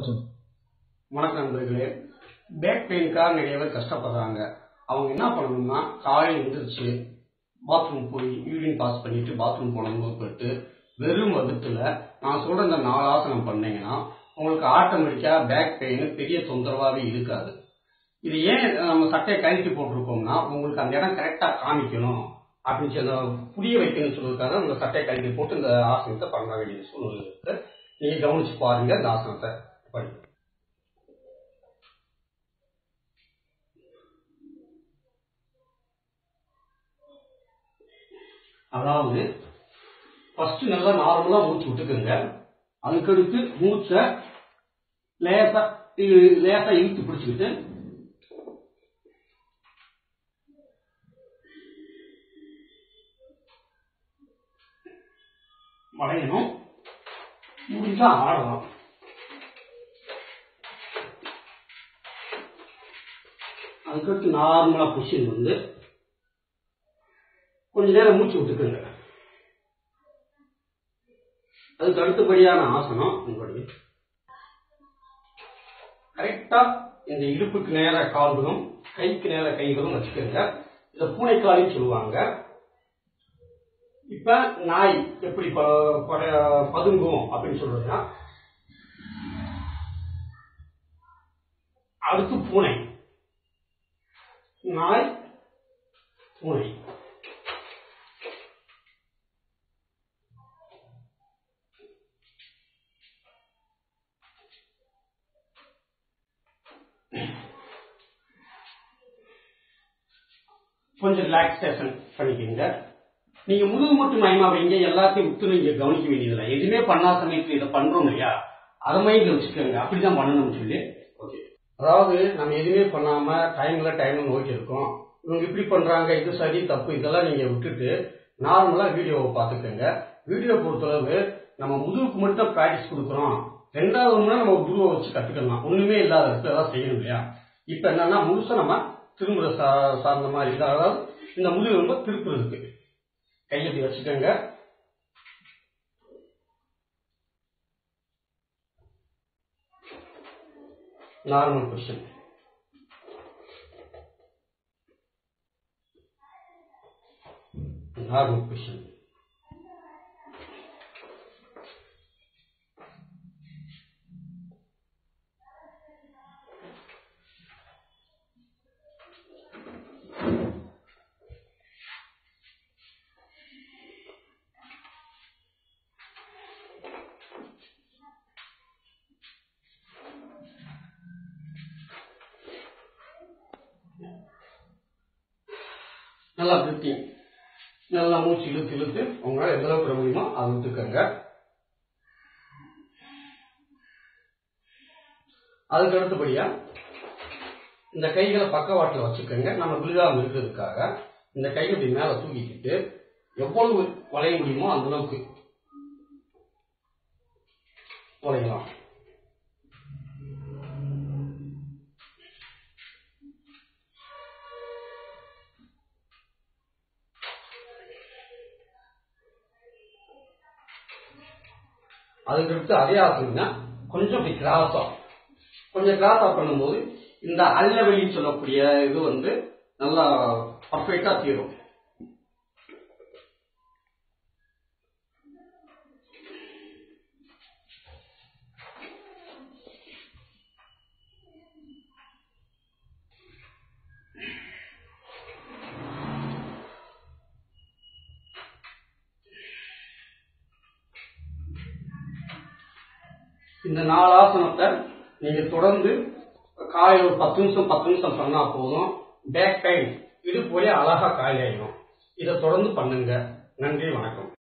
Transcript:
படிச்சோம் வணக்கம் நண்பர்களே பேக் பெயினுக்காக நிறைய பேர் கஷ்டப்படுறாங்க அவங்க என்ன பண்ணணும்னா காலையில் எழுந்திரிச்சு பாத்ரூம் போய் யூரின் பாஸ் பண்ணிட்டு பாத்ரூம் போனவங்க போயிட்டு வெறும் வகுத்துல நான் சொல்ற இந்த நாலு ஆசனம் பண்ணீங்கன்னா உங்களுக்கு ஆட்டோமேட்டிக்கா பேக் பெயின் பெரிய தொந்தரவாகவே இருக்காது இது ஏன் நம்ம சட்டையை கழட்டி போட்டிருக்கோம்னா உங்களுக்கு அந்த இடம் கரெக்டா காமிக்கணும் அப்படின்னு சொல்லி அந்த புரிய வைக்கணும்னு சொல்றதுக்காக உங்க சட்டையை கழட்டி போட்டு இந்த ஆசனத்தை பண்ண வேண்டிய சூழ்நிலை இருக்கு நீங்க கவனிச்சு பாருங்க இந்த ஆசனத்தை படி அதாவது ஃபர்ஸ்ட் நல்லா நார்மலா மூச்சு விட்டுக்குங்க அதுக்கடுத்து மூச்சை லேசா இ- லேசா இழுத்து பிடிச்சிக்கிட்டு வளையணும் முடிஞ்சா ஆடலாம் அதுக்கடுத்து நார்மலா பொசிஷன் வந்து கொஞ்ச நேரம் மூச்சு விட்டுக்குங்க அதுக்கு அடுத்தபடியான ஆசனம் உங்களுடைய கரெக்டா இந்த இடுப்புக்கு நேர கால்களும் கைக்கு நேர கைகளும் வச்சுக்கோங்க இத பூனைக்காலின்னு சொல்லுவாங்க இப்ப நாய் எப்படி ப- பட- பதுங்கும் அப்படின்னு சொல்றதுன்னா அடுத்து பூனை நாய் பூனை கொஞ்சம் ரிலாக்ஸேஷன் பண்ணிக்கோங்க நீங்க முதுகு மட்டும் மயமா வைங்க எல்லாத்தையும் விட்டு நீங்க கவனிக்க வேண்டியதில்லை எதுவுமே பண்ணா சமயத்துல இதை பண்றோம் இல்லையா அதை மைண்ட்ல வச்சுக்கோங்க அப்படிதான் பண்ணணும்னு சொல்லி ஓகே அதாவது நம்ம எதுவுமே பண்ணாம டைம்ல டைம்ல நோக்கி இருக்கோம் இவங்க இப்படி பண்றாங்க இது சரி தப்பு இதெல்லாம் நீங்க விட்டுட்டு நார்மலா வீடியோவை பார்த்துக்கோங்க வீடியோ பொறுத்தளவு நம்ம முதுகுக்கு மட்டும் ப்ராக்டிஸ் கொடுக்குறோம் ரெண்டாவது ஒண்ணு நம்ம குருவை வச்சு கத்துக்கலாம் ஒண்ணுமே இல்லாத இடத்துல தான் செய்யணும் இல்லையா இப்ப என்னன்னா முழுசா நம்ம திரும்புற சா- சார்ந்த மாதிரி இது. அதாவது இந்த முதுகு ரொம்ப திருப்புறதுக்கு கையை இப்படி வச்சுக்கோங்க நார்மல் பொசிஷன் நார்மல் பொசிஷன் நல்லா பிரீத்திங் நல்லா மூச்சு இழுத்து இழுத்து உங்களால எந்த அளவுக்கு விட முடியுமோ அதை விட்டுக்கோங்க அதுக்கு அடுத்தபடியா இந்த கைகளை பக்கவாட்டில் வச்சுக்கோங்க நம்ம விழுகாம இருக்கிறதுக்காக இந்த கையை இப்படி மேல தூக்கிக்கிட்டு எவ்வளவு வளைய முடியுமோ அந்த அளவுக்கு வளையலாம் அதுக்கடுத்து அதே ஆசனம்னா கொஞ்சம் இப்படி கிராஸா கொஞ்சம் கிராஸா பண்ணும்போது இந்த அல்லவெளின்னு சொல்லக்கூடிய இது வந்து நல்லா பர்ஃபெக்டா தீரும் இந்த நாலு ஆசனத்தை நீங்க தொடர்ந்து காலையில் ஒரு பத்து நிமிஷம் பத்து நிமிஷம் பண்ணா போதும் பேக் பெயின் இடுப்பு வலி அழகா காலியாயிடும் இதை தொடர்ந்து பண்ணுங்க நன்றி வணக்கம்